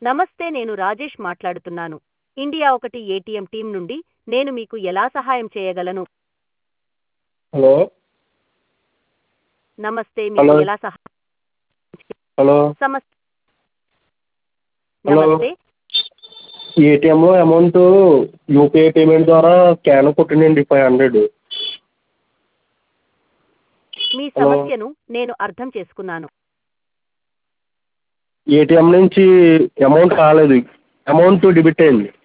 నమస్తే నేను రాజేష్ మాట్లాడుతున్నాను ఇండియా ఒకటి ఏటీఎం టీం నుండి నేను మీకు ఎలా సహాయం చేయగలను హలో నమస్తే మీకు హలో. ఎలా సహాయం హలో సమస్య హలో. నమస్తే ఏటీఎంలో అమౌంట్ యూపీఐ పేమెంట్ ద్వారా స్కాన్ కొట్టినండి ఫైవ్ హండ్రెడ్ మీ హలో. సమస్యను నేను అర్థం చేసుకున్నాను ఏటీఎం నుంచి అమౌంట్ రాలేదు అమౌంట్ డెబిట్ అయింది